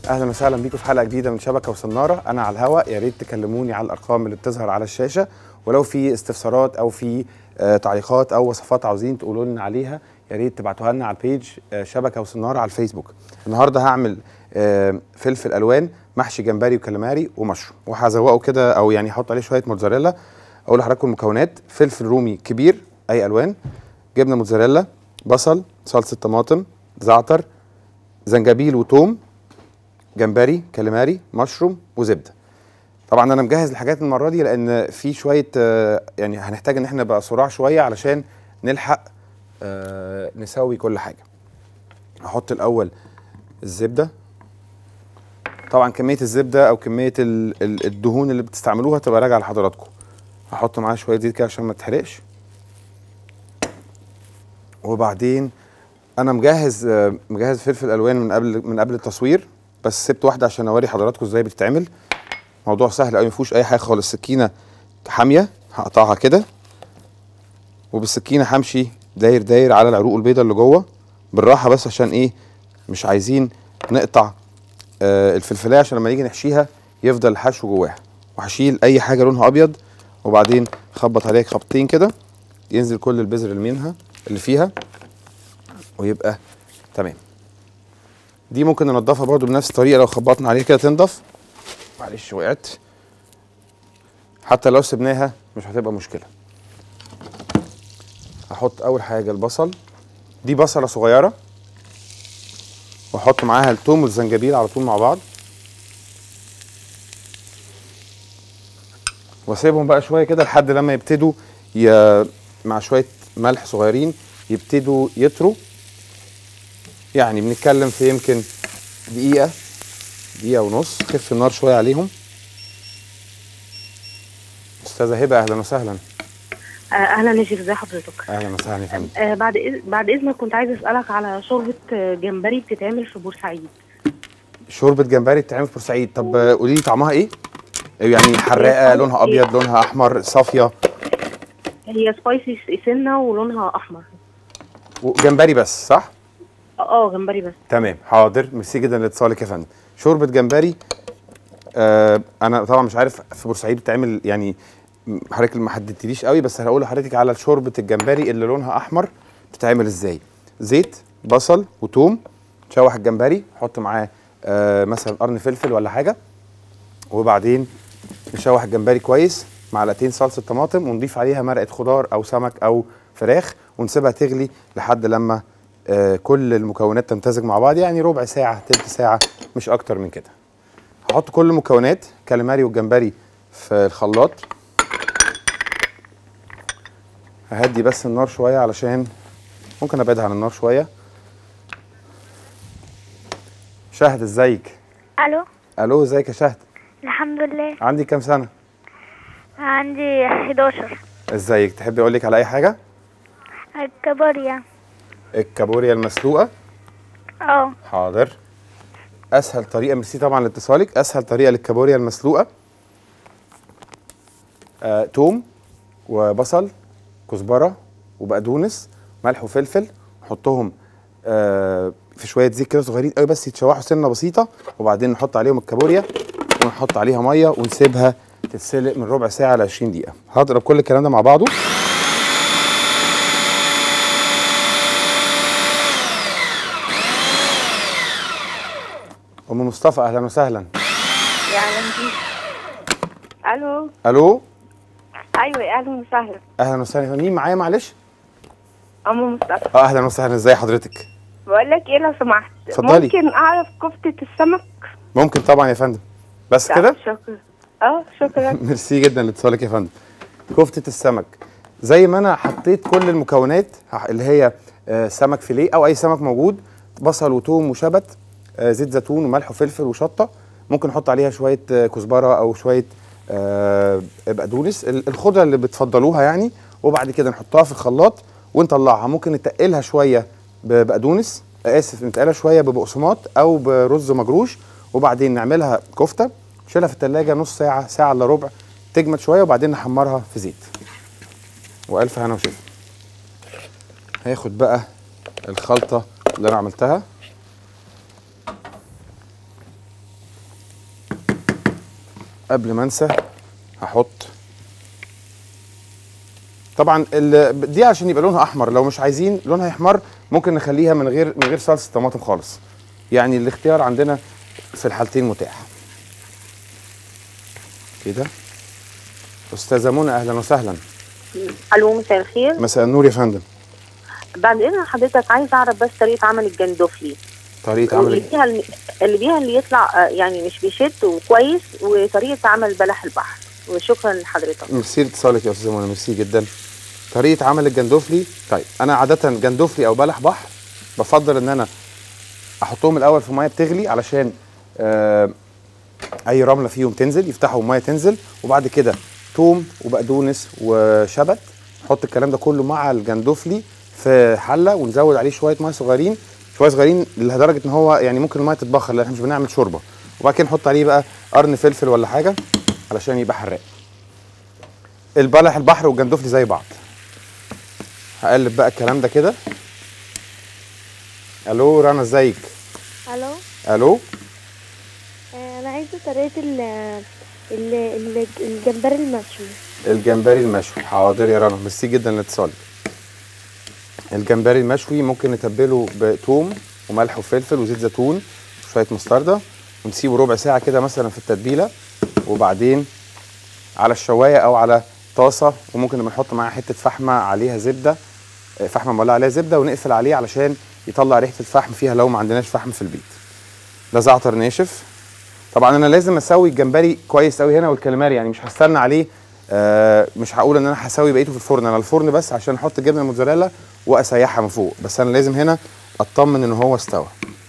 اهلا وسهلا بيكم في حلقه جديده من شبكه وصناره انا على الهواء يا ريت تكلموني على الارقام اللي بتظهر على الشاشه ولو في استفسارات او في آه تعليقات او وصفات عاوزين تقولوا لنا عليها يا ريت تبعتوها لنا على البيج آه شبكه وصناره على الفيسبوك النهارده هعمل آه فلفل الوان محشي جمبري وكاليماري ومشروم وهزوقه كده او يعني احط عليه شويه موتزاريلا اقول لحضراتكم المكونات فلفل رومي كبير اي الوان جبنه موتزاريلا بصل صلصه طماطم زعتر زنجبيل وتوم جمبري كاليماري مشروم وزبده طبعا انا مجهز الحاجات المره دي لان في شويه آه، يعني هنحتاج ان احنا نبقى صراع شويه علشان نلحق آه، نسوي كل حاجه هحط الاول الزبده طبعا كميه الزبده او كميه ال- ال- الدهون اللي بتستعملوها تبقى راجعه لحضراتكم هحط معاها شويه زيت كده عشان ما تحرقش وبعدين انا مجهز آه، مجهز فلفل الوان من قبل من قبل التصوير بس سبت واحده عشان اوري حضراتكم ازاي بتتعمل موضوع سهل قوي ما فيهوش اي حاجه خالص سكينه حاميه هقطعها كده وبالسكينه همشي داير داير على العروق البيضاء اللي جوه بالراحه بس عشان ايه مش عايزين نقطع آه الفلفلايه عشان لما نيجي نحشيها يفضل الحشو جواها وهشيل اي حاجه لونها ابيض وبعدين اخبط عليها خبطين كده ينزل كل البذر اللي منها اللي فيها ويبقى تمام دي ممكن ننضفها برضو بنفس الطريقه لو خبطنا عليها كده تنضف معلش وقعت حتى لو سبناها مش هتبقى مشكله هحط اول حاجه البصل دي بصله صغيره واحط معاها الثوم والزنجبيل على طول مع بعض واسيبهم بقى شويه كده لحد لما يبتدوا ي... مع شويه ملح صغيرين يبتدوا يطروا يعني بنتكلم في يمكن دقيقه دقيقه ونص خف النار شويه عليهم استاذه هبه اهلا وسهلا آه، اهلا يا شيخ ازي حضرتك اهلا وسهلا يا فندم آه، بعد إذ... بعد اذنك كنت عايزه اسالك على شوربه آه، جمبري بتتعمل في بورسعيد شوربه جمبري بتتعمل في بورسعيد طب آه، قولي لي طعمها ايه يعني حراقه لونها ابيض لونها احمر صافيه هي سبايسي سنه ولونها احمر وجمبري بس صح اه آه، جمبري بس تمام حاضر ميرسي جدا لاتصالك يا فندم شوربه جمبري آه انا طبعا مش عارف في بورسعيد بتعمل يعني م- حضرتك ما حددتليش قوي بس هقول لحضرتك على شوربه الجمبري اللي لونها احمر بتتعمل ازاي زيت بصل وتوم تشوح الجمبري حط معاه آه مثلا قرن فلفل ولا حاجه وبعدين نشوح الجمبري كويس معلقتين صلصه طماطم ونضيف عليها مرقه خضار او سمك او فراخ ونسيبها تغلي لحد لما آه كل المكونات تمتزج مع بعض يعني ربع ساعه تلت ساعه مش اكتر من كده هحط كل المكونات كاليماري والجمبري في الخلاط ههدي بس النار شويه علشان ممكن ابعدها عن النار شويه شهد ازيك الو الو ازيك يا شهد الحمد لله عندي كام سنه عندي 11 ازيك تحبي اقول لك على اي حاجه الكابوريا الكابوريا المسلوقه اه حاضر اسهل طريقه ميرسي طبعا لاتصالك اسهل طريقه للكابوريا المسلوقه آه، توم وبصل كزبره وبقدونس ملح وفلفل نحطهم آه، في شويه زيت كده صغيرين قوي بس يتشوحوا سنه بسيطه وبعدين نحط عليهم الكابوريا ونحط عليها ميه ونسيبها تتسلق من ربع ساعه ل 20 دقيقه هضرب كل الكلام ده مع بعضه ام مصطفى اهلا وسهلا يا اهلا بيك الو الو ايوه اهلا وسهلا اهلا وسهلا مين معايا معلش ام مصطفى اه اهلا وسهلا ازي حضرتك بقول لك ايه لو سمحت اتفضلي. ممكن اعرف كفته السمك ممكن طبعا يا فندم بس لا، كده شكرا اه شكرا ميرسي جدا لاتصالك يا فندم كفتة السمك زي ما انا حطيت كل المكونات ه- اللي هي آه، سمك فيليه او اي سمك موجود بصل وثوم وشبت آه، زيت زيتون وملح وفلفل وشطه ممكن نحط عليها شويه آه، كزبره او شويه آه، بقدونس ال- الخضره اللي بتفضلوها يعني وبعد كده نحطها في الخلاط ونطلعها ممكن نتقلها شويه ببقدونس اسف نتقلها شويه ببقسماط او برز مجروش وبعدين نعملها كفته نشيلها في التلاجة نص ساعه ساعه الا ربع تجمد شويه وبعدين نحمرها في زيت والف هنا وشفا هاخد بقى الخلطه اللي انا عملتها قبل ما انسى هحط طبعا ال- دي عشان يبقى لونها احمر لو مش عايزين لونها يحمر ممكن نخليها من غير من غير صلصه طماطم خالص يعني الاختيار عندنا في الحالتين متاح كده استاذه منى اهلا وسهلا الو مساء الخير مساء النور يا فندم بعد اذن حضرتك عايز اعرف بس طريقه عمل الجندوفلي طريقه واللي عمل بيها الم- اللي بيها اللي يطلع آه، يعني مش بيشد وكويس وطريقه عمل بلح البحر وشكرا لحضرتك ميرسي لاتصالك يا استاذه منى ميرسي جدا طريقه عمل الجندوفلي طيب انا عاده جندوفلي او بلح بحر بفضل ان انا احطهم الاول في ميه بتغلي علشان آه اي رمله فيهم تنزل يفتحوا الميه تنزل وبعد كده توم وبقدونس وشبت نحط الكلام ده كله مع الجندوفلي في حله ونزود عليه شويه ميه صغيرين شويه صغيرين لدرجه ان هو يعني ممكن الميه تتبخر لان احنا مش بنعمل شوربه وبعد كده نحط عليه بقى قرن فلفل ولا حاجه علشان يبقى حراق البلح البحر والجندوفلي زي بعض هقلب بقى الكلام ده كده الو رنا ازيك الو الو آه، انا عايزه طريقه ال ال- ال- الجمبري المشوي الجمبري المشوي حاضر يا رنا ميرسي جدا لاتصالك الجمبري المشوي ممكن نتبله بثوم وملح وفلفل وزيت زيتون وشويه مستردة ونسيبه ربع ساعه كده مثلا في التتبيله وبعدين على الشوايه او على طاسه وممكن لما نحط معاها حته فحمه عليها زبده آه، فحمه مولعه عليها زبده ونقفل عليه علشان يطلع ريحه الفحم فيها لو ما عندناش فحم في البيت ده زعتر ناشف طبعا انا لازم اسوي الجمبري كويس قوي هنا والكاليماري يعني مش هستنى عليه آه مش هقول ان انا هسوي بقيته في الفرن انا الفرن بس عشان احط الجبنه الموتزاريلا واسيحها من فوق بس انا لازم هنا اطمن ان هو استوى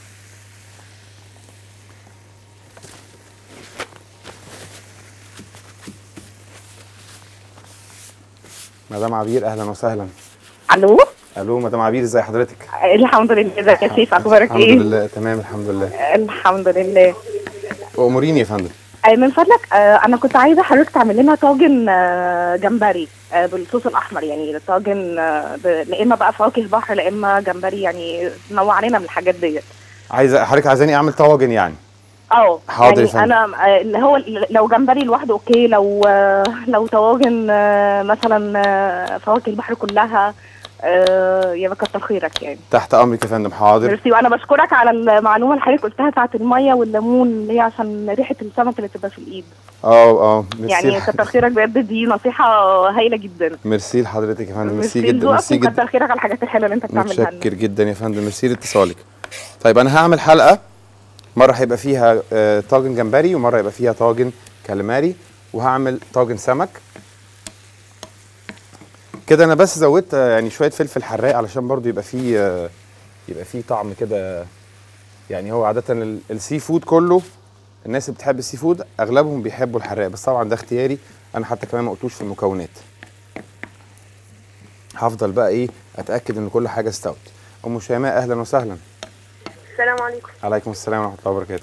مدام عبير اهلا وسهلا الو الو مدام عبير ازي حضرتك الحمد لله ازيك يا سيف اخبارك الحمد ايه لله تمام الحمد لله الحمد لله اموريني يا فندم آه، من فضلك آه، انا كنت عايزه حضرتك تعمل لنا طاجن آه، جمبري آه، بالصوص الاحمر يعني طاجن آه، ب- لا اما بقى فواكه بحر لا اما جمبري يعني نوع علينا من الحاجات ديت عايزه حضرتك عايزاني اعمل طواجن يعني اه حاضر يا يعني فندم. انا آه، اللي هو لو جمبري لوحده اوكي لو آه، لو طواجن آه، مثلا آه، فواكه البحر كلها آه، يبقى كتر خيرك يعني تحت امرك يا فندم حاضر ميرسي وانا بشكرك على المعلومه اللي حضرتك قلتها بتاعت الميه والليمون اللي هي عشان ريحه السمك اللي بتبقى في الايد اه اه ميرسي يعني لح- كتر خيرك بجد دي نصيحه هايله جدا ميرسي لحضرتك يا فندم ميرسي ميرسي جدا لذوقك ميرسي جدا وكتر خيرك على الحاجات الحلوه اللي انت بتعملها لنا متشكر جدا يا فندم ميرسي لاتصالك طيب انا هعمل حلقه مره هيبقى فيها آه، طاجن جمبري ومره يبقى فيها طاجن كاليماري وهعمل طاجن سمك كده انا بس زودت آه، يعني شويه فلفل حراق علشان برضو يبقى فيه آه، يبقى فيه طعم كده يعني هو عاده ال- السي فود كله الناس اللي بتحب السي فود اغلبهم بيحبوا الحراق بس طبعا ده اختياري انا حتى كمان ما قلتوش في المكونات هفضل بقى ايه اتاكد ان كل حاجه استوت ام شيماء اهلا وسهلا السلام عليكم عليكم السلام ورحمه الله وبركاته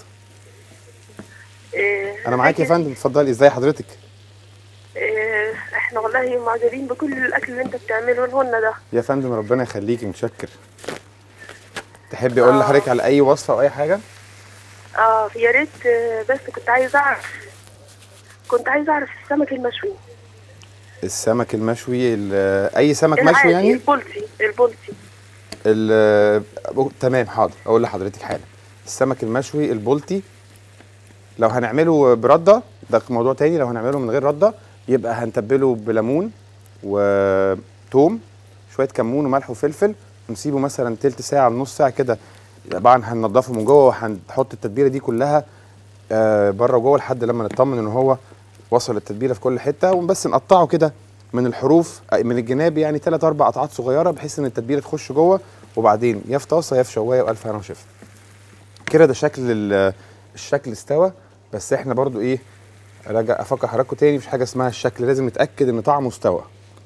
إيه انا معاك يا فندم اتفضلي ازاي حضرتك إيه احنا والله معجبين بكل الاكل اللي انت بتعمله لنا ده يا فندم ربنا يخليكي متشكر تحبي اقول لحضرتك على اي وصفه او اي حاجه اه يا ريت آه، بس كنت عايز اعرف كنت عايز اعرف السمك المشوي السمك المشوي ال- اي سمك مشوي العادي، يعني البولتي البولتي ال- أو- تمام حاضر اقول لحضرتك حالا السمك المشوي البلطي لو هنعمله برده ده موضوع تاني لو هنعمله من غير رده يبقى هنتبله بليمون وتوم شويه كمون وملح وفلفل ونسيبه مثلا تلت ساعه لنص ساعه كده طبعا هننضفه من جوه وهنحط التتبيله دي كلها آه، بره وجوه لحد لما نطمن ان هو وصل التتبيله في كل حته وبس نقطعه كده من الحروف آه، من الجناب يعني ثلاث اربع قطعات صغيره بحيث ان التتبيله تخش جوه وبعدين يا في طاسه يا في شوايه والف هنا وشفا كده ده شكل ال- الشكل استوى بس احنا برضو ايه راجع افكر حضراتكم تاني مفيش حاجه اسمها الشكل لازم نتاكد ان طعمه استوى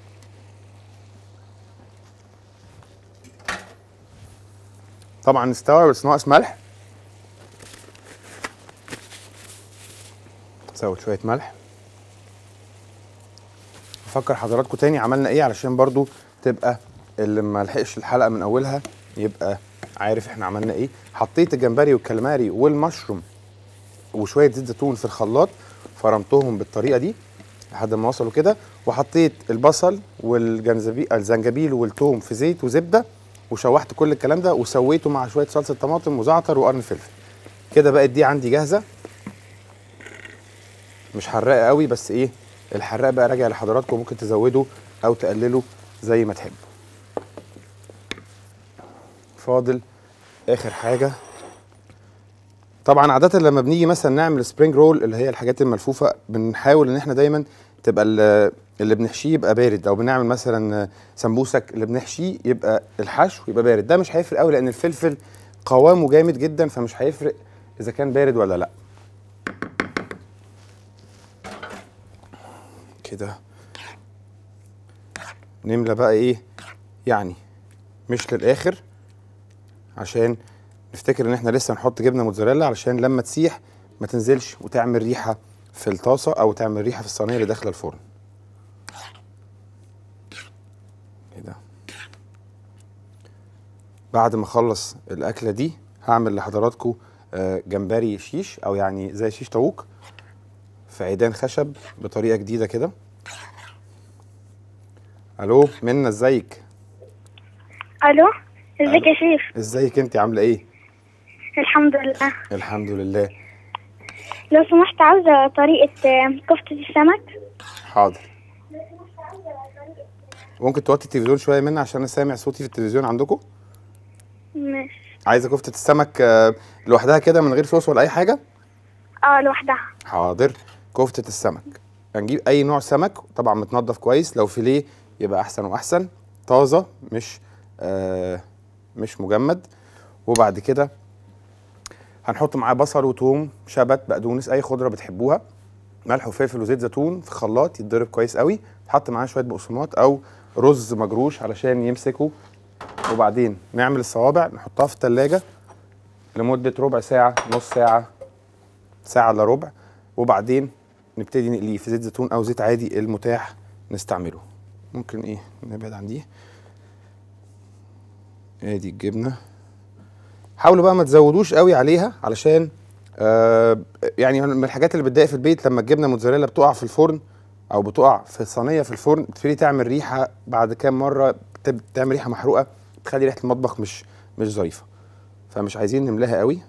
طبعا استوى بس ناقص ملح زود شويه ملح افكر حضراتكم تاني عملنا ايه علشان برضو تبقى اللي ما لحقش الحلقه من اولها يبقى عارف احنا عملنا ايه حطيت الجمبري والكاليماري والمشروم وشويه زيت زيتون في الخلاط فرمتهم بالطريقه دي لحد ما وصلوا كده وحطيت البصل والجنزبيل الزنجبيل والثوم في زيت وزبده وشوحت كل الكلام ده وسويته مع شويه صلصه طماطم وزعتر وقرن فلفل كده بقت دي عندي جاهزه مش حراقه قوي بس ايه الحراق بقى راجع لحضراتكم ممكن تزودوا او تقللوا زي ما تحبوا فاضل اخر حاجه طبعا عاده لما بنيجي مثلا نعمل سبرينج رول اللي هي الحاجات الملفوفه بنحاول ان احنا دايما تبقى ال- اللي بنحشيه يبقى بارد او بنعمل مثلا سمبوسك اللي بنحشيه يبقى الحشو يبقى بارد ده مش هيفرق قوي لان الفلفل قوامه جامد جدا فمش هيفرق اذا كان بارد ولا لا كده نملى بقى ايه يعني مش للاخر عشان نفتكر ان احنا لسه نحط جبنه موتزاريلا علشان لما تسيح ما تنزلش وتعمل ريحه في الطاسه او تعمل ريحه في الصينيه اللي داخله الفرن كده بعد ما اخلص الاكله دي هعمل لحضراتكم آه، جمبري شيش او يعني زي شيش طاووق في عيدان خشب بطريقه جديده كده الو منى ازيك الو ازيك يا شيف ازيك انت عامله ايه الحمد لله الحمد لله لو سمحت عاوزة طريقة آه، كفتة السمك حاضر ممكن توطي التلفزيون شويه منى عشان انا سامع صوتي في التلفزيون عندكم ماشي عايزه كفته السمك آه، لوحدها كده من غير صوص ولا اي حاجه اه لوحدها حاضر كفتة السمك هنجيب أي نوع سمك طبعا متنضف كويس لو فيليه يبقى أحسن وأحسن طازة مش آه مش مجمد وبعد كده هنحط معاه بصل وتوم شبت بقدونس أي خضرة بتحبوها ملح وفلفل وزيت زيتون في خلاط يتضرب كويس قوي تحط معاه شوية بقسماط أو رز مجروش علشان يمسكوا وبعدين نعمل الصوابع نحطها في التلاجة لمدة ربع ساعة نص ساعة ساعة الا ربع وبعدين نبتدي نقليه في زيت زيتون او زيت عادي المتاح نستعمله ممكن ايه نبعد عن دي ادي الجبنه حاولوا بقى ما تزودوش قوي عليها علشان آه يعني من الحاجات اللي بتضايق في البيت لما الجبنه موتزاريلا بتقع في الفرن او بتقع في صينيه في الفرن بتبتدي تعمل ريحه بعد كام مره بتب- بتعمل ريحه محروقه بتخلي ريحه المطبخ مش مش ظريفه فمش عايزين نملاها قوي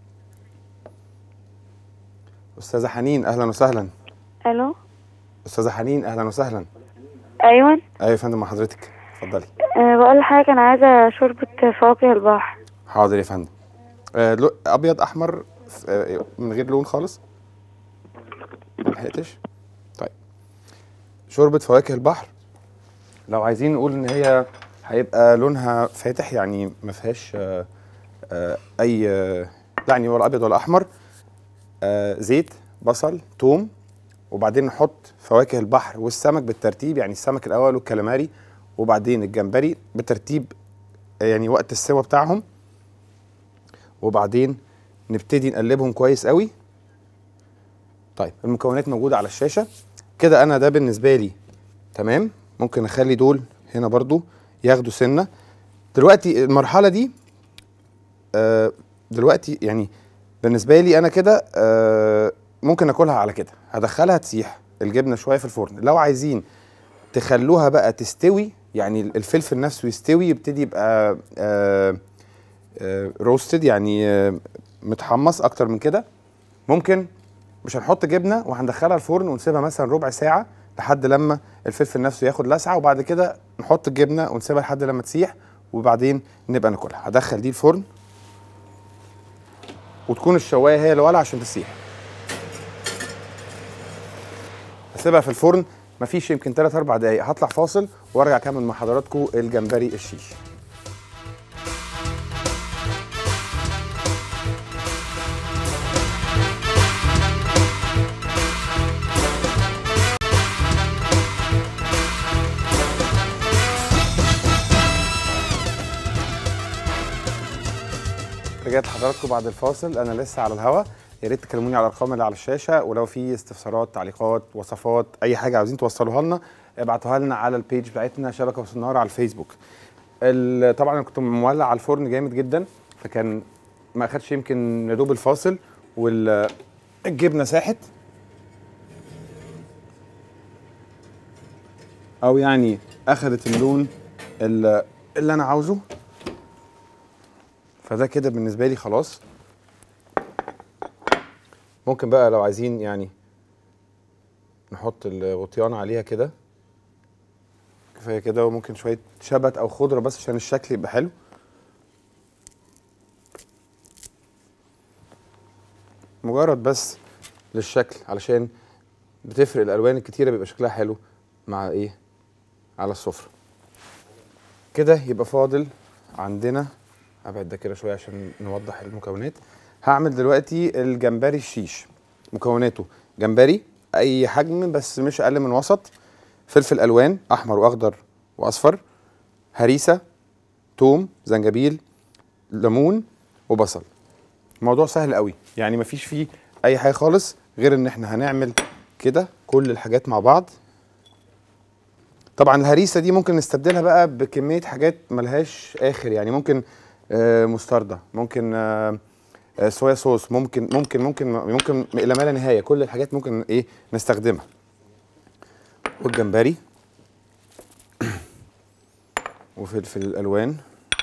استاذه حنين اهلا وسهلا الو استاذه حنين اهلا وسهلا ايوه ايوه يا فندم مع حضرتك اتفضلي أه بقول لحضرتك انا عايزة شوربة فواكه البحر حاضر يا فندم آه لو- ابيض احمر ف- آه من غير لون خالص ما لحقتش طيب شوربه فواكه البحر لو عايزين نقول ان هي هيبقى لونها فاتح يعني ما فيهاش آه آه اي آه يعني ولا ابيض ولا احمر آه زيت بصل توم وبعدين نحط فواكه البحر والسمك بالترتيب يعني السمك الاول والكاليماري وبعدين الجمبري بالترتيب آه، يعني وقت السوا بتاعهم وبعدين نبتدي نقلبهم كويس قوي طيب المكونات موجوده على الشاشه كده انا ده بالنسبه لي تمام ممكن اخلي دول هنا برضو ياخدوا سنه دلوقتي المرحله دي آه دلوقتي يعني بالنسبه لي انا كده آه ممكن اكلها على كده هدخلها تسيح الجبنه شويه في الفرن لو عايزين تخلوها بقى تستوي يعني الفلفل نفسه يستوي يبتدي يبقى آه روستد يعني آه، متحمص اكتر من كده ممكن مش هنحط جبنه وهندخلها الفرن ونسيبها مثلا ربع ساعه لحد لما الفلفل نفسه ياخد لسعه وبعد كده نحط الجبنه ونسيبها لحد لما تسيح وبعدين نبقى ناكلها هدخل دي الفرن وتكون الشوايه هي اللي ولع عشان تسيح هسيبها في الفرن مفيش يمكن 3 4 دقايق هطلع فاصل وارجع اكمل مع حضراتكم الجمبري الشيش رجعت لحضراتكم بعد الفاصل انا لسه على الهوا يا ريت تكلموني على الارقام اللي على الشاشه ولو في استفسارات تعليقات وصفات اي حاجه عاوزين توصلوها لنا ابعتوها لنا على البيج بتاعتنا شبكه وسناره على الفيسبوك ال- طبعا انا كنت مولع على الفرن جامد جدا فكان ما اخدش يمكن يا دوب الفاصل والجبنه ساحت او يعني اخذت اللون اللي, اللي انا عاوزه فده كده بالنسبه لي خلاص ممكن بقى لو عايزين يعني نحط الغطيان عليها كده كفايه كده وممكن شويه شبت او خضره بس عشان الشكل يبقى حلو مجرد بس للشكل علشان بتفرق الالوان الكتيره بيبقى شكلها حلو مع ايه على السفره كده يبقى فاضل عندنا ابعد ده كده شويه عشان نوضح المكونات هعمل دلوقتي الجمبري الشيش مكوناته جمبري اي حجم بس مش اقل من وسط فلفل الوان احمر واخضر واصفر هريسه توم زنجبيل ليمون وبصل الموضوع سهل قوي يعني مفيش فيه اي حاجه خالص غير ان احنا هنعمل كده كل الحاجات مع بعض طبعا الهريسه دي ممكن نستبدلها بقى بكميه حاجات ملهاش اخر يعني ممكن آه، مستردة ممكن آه، آه، صويا صوص ممكن ممكن ممكن ممكن الى ما لا نهايه كل الحاجات ممكن ايه نستخدمها والجمبري وفلفل الالوان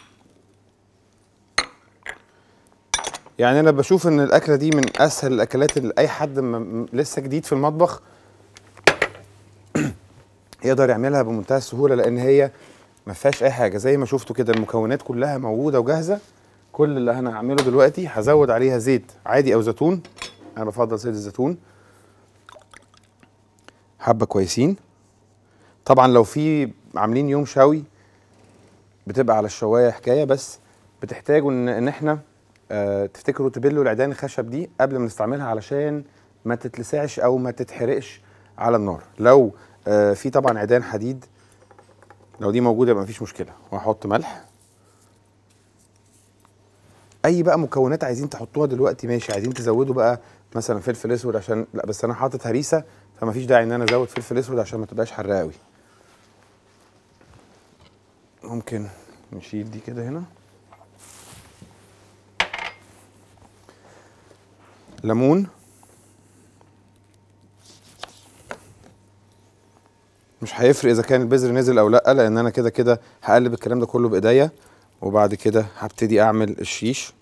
يعني انا بشوف ان الاكله دي من اسهل الاكلات اللي اي حد م- م- لسه جديد في المطبخ يقدر يعملها بمنتهى السهوله لان هي ما فيهاش اي حاجه زي ما شفتوا كده المكونات كلها موجوده وجاهزه كل اللي انا هعمله دلوقتي هزود عليها زيت عادي او زيتون انا بفضل زيت الزيتون حبه كويسين طبعا لو في عاملين يوم شوي بتبقى على الشوايه حكايه بس بتحتاجوا ان ان احنا آه تفتكروا تبلوا العيدان الخشب دي قبل ما نستعملها علشان ما تتلسعش او ما تتحرقش على النار لو آه في طبعا عيدان حديد لو دي موجوده يبقى مفيش مشكله وهحط ملح اي بقى مكونات عايزين تحطوها دلوقتي ماشي عايزين تزودوا بقى مثلا فلفل اسود عشان لا بس انا حاطط هريسه فمفيش داعي ان انا ازود فلفل اسود عشان ما تبقاش حراقه قوي ممكن نشيل دي كده هنا ليمون مش هيفرق اذا كان البذر نزل او لا لان انا كده كده هقلب الكلام ده كله بايديا وبعد كده هبتدي اعمل الشيش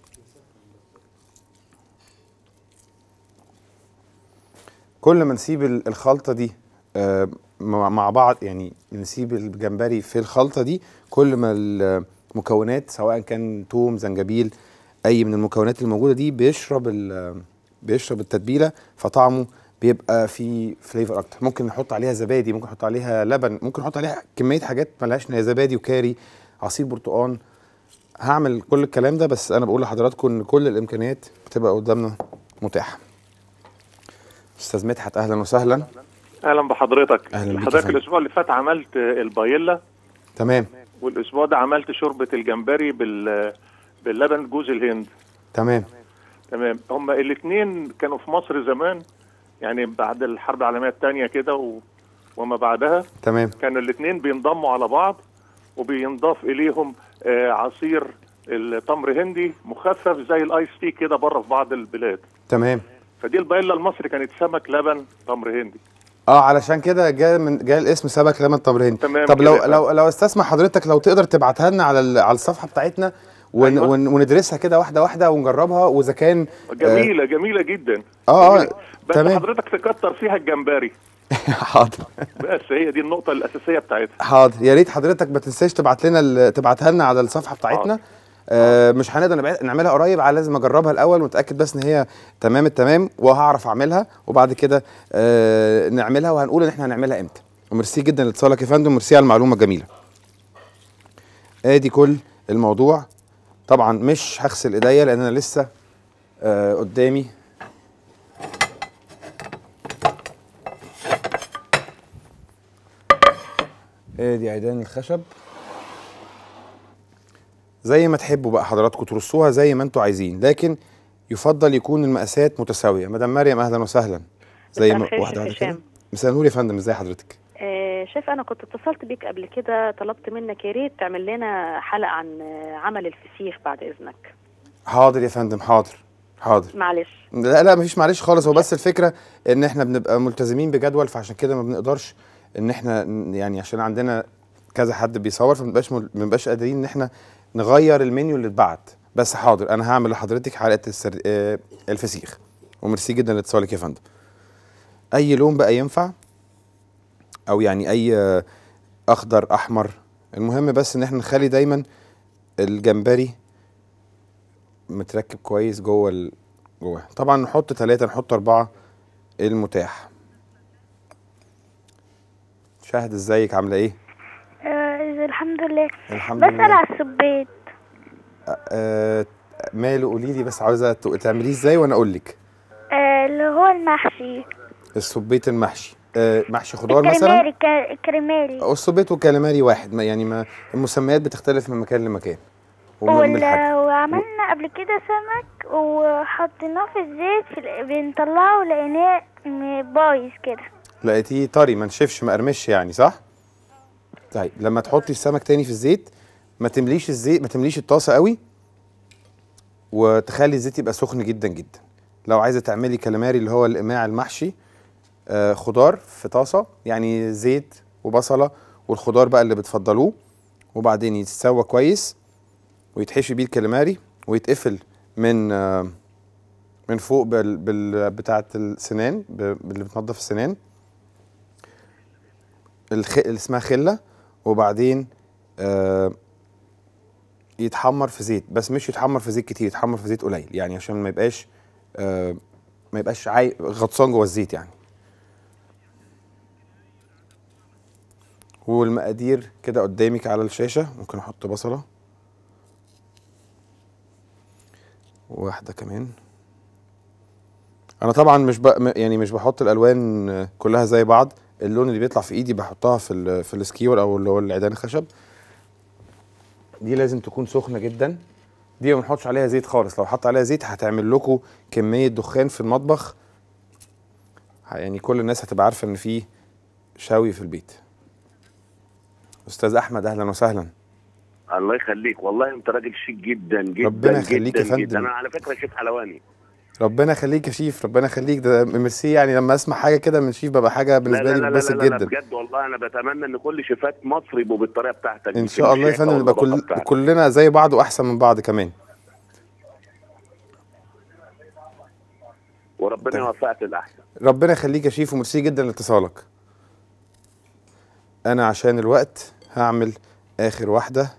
كل ما نسيب ال- الخلطه دي آه، مع مع بعض يعني نسيب الجمبري في الخلطه دي كل ما المكونات سواء كان توم زنجبيل اي من المكونات الموجوده دي بيشرب ال- بيشرب التتبيله فطعمه بيبقى فيه فليفر اكتر ممكن نحط عليها زبادي ممكن نحط عليها لبن ممكن نحط عليها كميه حاجات ملهاش نهايه زبادي وكاري عصير برتقال هعمل كل الكلام ده بس انا بقول لحضراتكم ان كل الامكانيات بتبقى قدامنا متاحه استاذ مدحت اهلا وسهلا اهلا بحضرتك أهلا بيك يا حضرتك فندم. الاسبوع اللي فات عملت البايلا تمام والاسبوع ده عملت شوربه الجمبري بال باللبن جوز الهند تمام تمام هما الاثنين كانوا في مصر زمان يعني بعد الحرب العالميه الثانيه كده و... وما بعدها تمام كانوا الاثنين بينضموا على بعض وبينضاف اليهم آه عصير التمر هندي مخفف زي الايس تي كده بره في بعض البلاد تمام فدي البايلا المصري كانت سمك لبن تمر هندي اه علشان كده جاء من جاء الاسم سمك لبن تمرين تمام طب كده لو يا فندم. لو لو استسمح حضرتك لو تقدر تبعتها لنا على ال- على الصفحه بتاعتنا ون أيوة. ون وندرسها كده واحده واحده ونجربها واذا كان جميله جميله جدا اه اه جميلة. بس تمام. حضرتك تكتر فيها الجمبري حاضر بس هي دي النقطة الأساسية بتاعتها حاضر يا ريت حضرتك ما تنساش تبعت لنا ال- تبعتها لنا على الصفحه بتاعتنا آه مش هنقدر نبع- نعملها قريب على لازم اجربها الاول ونتاكد بس ان هي تمام التمام وهعرف اعملها وبعد كده آه نعملها وهنقول ان احنا هنعملها امتى وميرسي جدا لاتصالك يا فندم ميرسي على المعلومه الجميله ادي كل الموضوع طبعا مش هغسل ايديا لان انا لسه آه قدامي ادي عيدان الخشب زي ما تحبوا بقى حضراتكم ترصوها زي ما انتوا عايزين لكن يفضل يكون المقاسات متساويه مدام مريم اهلا وسهلا زي مساء ما الخير واحده يا واحده كده هشام. مساء النور يا فندم ازي حضرتك آه، شايف انا كنت اتصلت بيك قبل كده طلبت منك يا ريت تعمل لنا حلقه عن آه، عمل الفسيخ بعد اذنك حاضر يا فندم حاضر حاضر معلش لا لا مفيش معلش خالص هو بس الفكره ان احنا بنبقى ملتزمين بجدول فعشان كده ما بنقدرش ان احنا ن- يعني عشان عندنا كذا حد بيصور فمنبقاش مل- منبقاش قادرين ان احنا نغير المنيو اللي اتبعت بس حاضر انا هعمل لحضرتك حلقه السر... آه، الفسيخ وميرسي جدا لاتصالك يا فندم اي لون بقى ينفع او يعني اي آه، اخضر احمر المهم بس ان احنا نخلي دايما الجمبري متركب كويس جوه ال... جوه طبعا نحط ثلاثة نحط أربعة المتاح شاهد ازيك عاملة ايه؟ آه الحمد لله الحمد بسأل لله على السبيت آه ماله قولي لي بس عاوزة ت- تعمليه ازاي وانا اقول لك آه اللي هو المحشي السبيت المحشي آه محشي خضار مثلا الكريماري كا- الكريماري أو السبيت والكاليماري واحد ما يعني ما المسميات بتختلف من مكان لمكان ومن من الحجم ولا وعملنا قبل كده سمك وحطيناه في الزيت في ال- بنطلعه لقيناه م- بايظ كده لقيتيه طري ما نشفش ما قرمش يعني صح؟ طيب لما تحطي السمك تاني في الزيت ما تمليش الزيت ما تمليش الطاسه قوي وتخلي الزيت يبقى سخن جدا جدا لو عايزه تعملي كاليماري اللي هو القماع المحشي آه خضار في طاسه يعني زيت وبصله والخضار بقى اللي بتفضلوه وبعدين يتسوى كويس ويتحشي بيه الكاليماري ويتقفل من آه من فوق بال, بال بتاعه السنان ب- اللي بتنضف السنان الخ... اللي اسمها خله وبعدين آه يتحمر في زيت بس مش يتحمر في زيت كتير يتحمر في زيت قليل يعني عشان ما يبقاش آه ما يبقاش عاي... غطسان جوه الزيت يعني والمقادير كده قدامك على الشاشه ممكن احط بصله واحده كمان انا طبعا مش ب... م- يعني مش بحط الالوان آه، كلها زي بعض اللون اللي بيطلع في ايدي بحطها في ال... في السكيور او اللي هو العيدان الخشب دي لازم تكون سخنه جدا دي ما بنحطش عليها زيت خالص لو حط عليها زيت هتعمل لكم كميه دخان في المطبخ ه- يعني كل الناس هتبقى عارفه ان في شوي في البيت استاذ احمد اهلا وسهلا الله يخليك والله انت راجل شيك جدا جدا ربنا يخليك يا جدا فندم. جدا انا على فكره شيف حلواني ربنا يخليك يا شيف ربنا يخليك ده ميرسي يعني لما اسمع حاجه كده من شيف ببقى حاجه بالنسبه لا لي لا لا, بتبسط لا, لا, لا جدا بجد والله انا بتمنى ان كل شيفات مصر يبقوا بالطريقه بتاعتك دي ان في شاء الله يا الشياكة فندم نبقى واللباقة كل بتاعتك. كلنا زي بعض واحسن من بعض كمان وربنا تمام. يوفقك للاحسن ربنا يخليك يا شيف وميرسي جدا لاتصالك انا عشان الوقت هعمل اخر واحده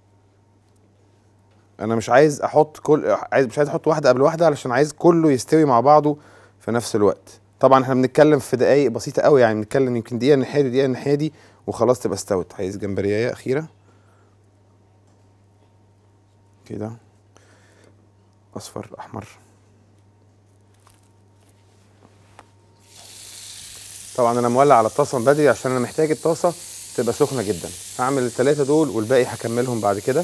انا مش عايز احط كل عايز مش عايز احط واحده قبل واحده علشان عايز كله يستوي مع بعضه في نفس الوقت طبعا احنا بنتكلم في دقايق بسيطه قوي يعني بنتكلم يمكن دقيقه الناحيه دي دقيقه الناحيه دي وخلاص تبقى استوت عايز جمبريايه اخيره كده اصفر احمر طبعا انا مولع على الطاسه من بدري عشان انا محتاج الطاسه تبقى سخنه جدا هعمل الثلاثه دول والباقي هكملهم بعد كده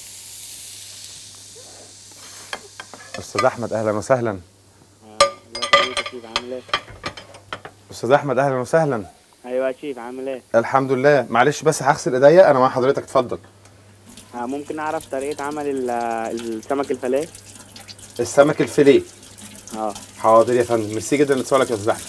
استاذ احمد اهلا وسهلا الله يخليك يا شيف عامل ايه؟ استاذ احمد اهلا وسهلا ايوه يا شيف عامل ايه؟ الحمد لله معلش بس هغسل ايديا انا مع حضرتك اتفضل آه، ممكن اعرف طريقة عمل ال- السمك الفيليه؟ السمك الفيليه اه حاضر يا فندم ميرسي جدا لاتصالك يا استاذ احمد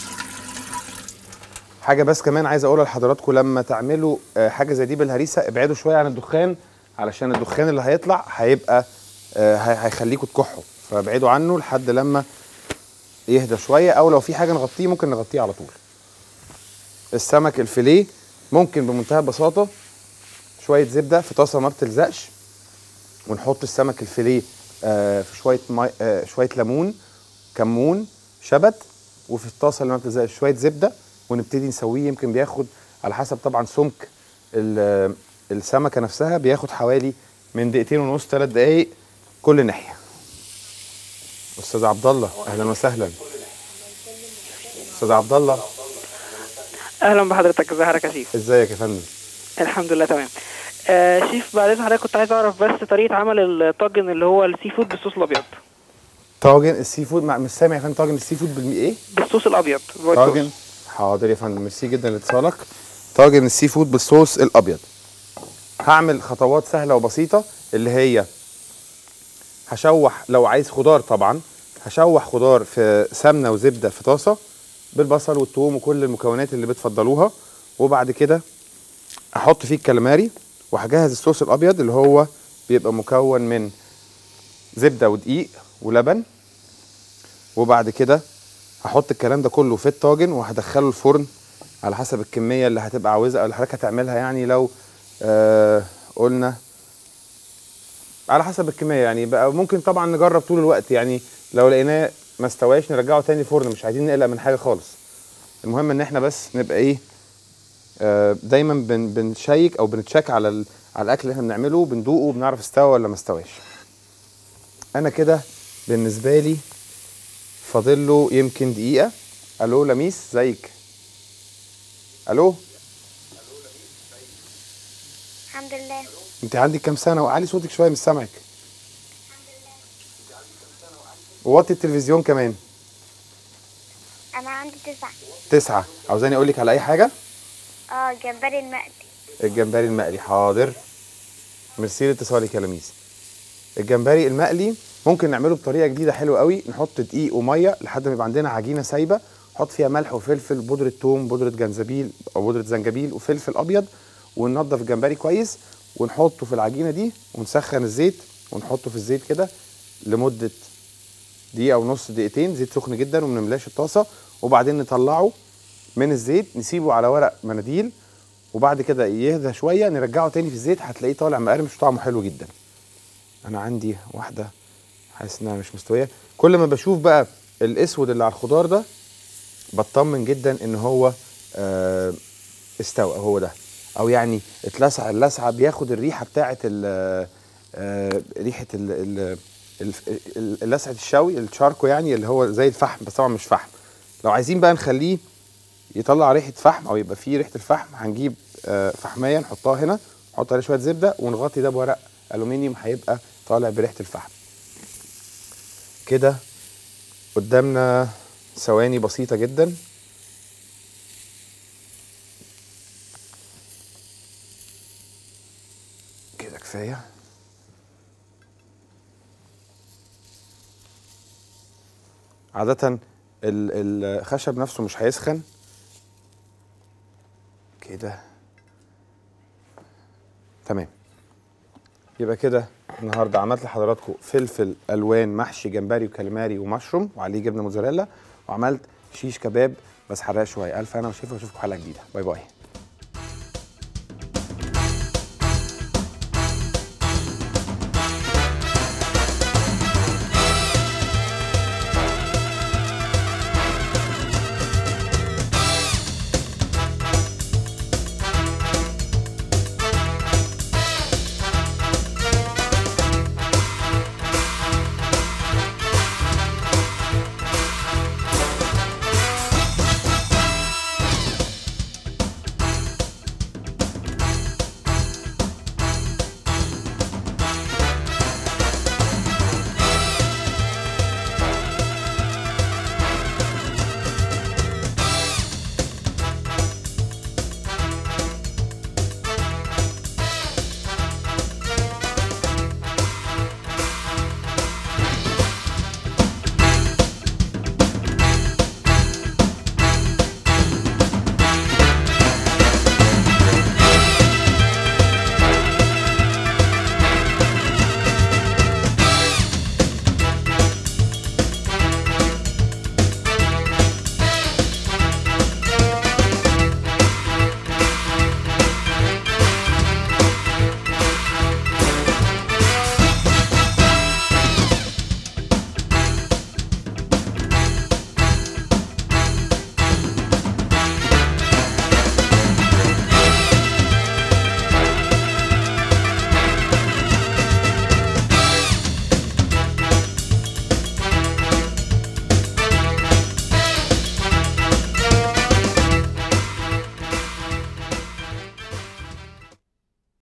حاجه بس كمان عايز اقولها لحضراتكم لما تعملوا آه، حاجه زي دي بالهريسه ابعدوا شويه عن الدخان علشان الدخان اللي هيطلع هيبقى آه، هي- هيخليكم تكحوا فابعدوا عنه لحد لما يهدى شويه او لو في حاجه نغطيه ممكن نغطيه على طول السمك الفيليه ممكن بمنتهى البساطه شويه زبده في طاسه ما بتلزقش ونحط السمك الفيليه آه، في شويه مي... آه، شويه ليمون كمون شبت وفي الطاسه اللي ما بتلزقش شويه زبده ونبتدي نسويه يمكن بياخد على حسب طبعا سمك ال- السمكه نفسها بياخد حوالي من دقيقتين ونص ثلاث دقائق كل ناحيه استاذ عبد الله اهلا وسهلا استاذ عبد الله اهلا بحضرتك ازي حضرتك يا شيف ازيك يا فندم الحمد لله تمام آه شيف بعد اذن حضرتك كنت عايز اعرف بس طريقه عمل الطاجن اللي هو السي فود بالصوص الابيض طاجن السي فود مع مش سامع يا فندم طاجن السي فود بالمي ايه بالصوص الابيض الوايت طاجن صوص. حاضر يا فندم ميرسي جدا لاتصالك طاجن السي فود بالصوص الابيض هعمل خطوات سهله وبسيطه اللي هي هشوح لو عايز خضار طبعا هشوح خضار في سمنه وزبده في طاسه بالبصل والثوم وكل المكونات اللي بتفضلوها وبعد كده احط فيه الكاليماري وهجهز الصوص الابيض اللي هو بيبقى مكون من زبده ودقيق ولبن وبعد كده هحط الكلام ده كله في الطاجن وهدخله الفرن على حسب الكميه اللي هتبقى عاوزها او اللي حضرتك هتعملها يعني لو آه قلنا على حسب الكميه يعني بقى ممكن طبعا نجرب طول الوقت يعني لو لقيناه ما استواش نرجعه تاني الفرن مش عايزين نقلق من حاجه خالص المهم ان احنا بس نبقى ايه آه دايما بن بنشيك او بنتشيك على ال- على الاكل اللي احنا بنعمله بندوقه بنعرف استوى ولا ما استواش انا كده بالنسبه لي فاضل له يمكن دقيقه الو لميس زيك الو الحمد لله انت عندك كام سنه وعلي صوتك شويه مش سامعك ووطي التلفزيون كمان انا عندي تسعة تسعة عاوزاني اقول لك على اي حاجه اه جمبري المقلي الجمبري المقلي حاضر ميرسي لاتصالك يا لميس الجمبري المقلي ممكن نعمله بطريقه جديده حلوه قوي نحط دقيق وميه لحد ما يبقى عندنا عجينه سايبه نحط فيها ملح وفلفل بودره ثوم بودره جنزبيل او بودره زنجبيل وفلفل ابيض وننضف الجمبري كويس ونحطه في العجينه دي ونسخن الزيت ونحطه في الزيت كده لمده دقيقه ونص دقيقتين زيت سخن جدا وما نملاش الطاسه وبعدين نطلعه من الزيت نسيبه على ورق مناديل وبعد كده يهدى شويه نرجعه تاني في الزيت هتلاقيه طالع مقرمش وطعمه حلو جدا انا عندي واحده حاسس انها مش مستويه كل ما بشوف بقى الاسود اللي على الخضار ده بطمن جدا ان هو آه استوى هو ده او يعني اتلسع اللسعه بياخد الريحه بتاعه ال- آه ريحه ال- ال- الف- ال- اللسعه الشوي الشاركو يعني اللي هو زي الفحم بس طبعا مش فحم لو عايزين بقى نخليه يطلع ريحه فحم او يبقى فيه ريحه الفحم هنجيب آه، فحميه نحطها هنا نحط عليه شويه زبده ونغطي ده بورق الومنيوم هيبقى طالع بريحه الفحم كده قدامنا ثواني بسيطه جدا كده كفايه عادة ال- الخشب نفسه مش هيسخن كده تمام يبقى كده النهارده عملت لحضراتكم فلفل الوان محشي جمبري وكاليماري ومشروم وعليه جبنه موزاريلا وعملت شيش كباب بس حراق شويه الف انا وشيفه واشوفكم حلقه جديده باي باي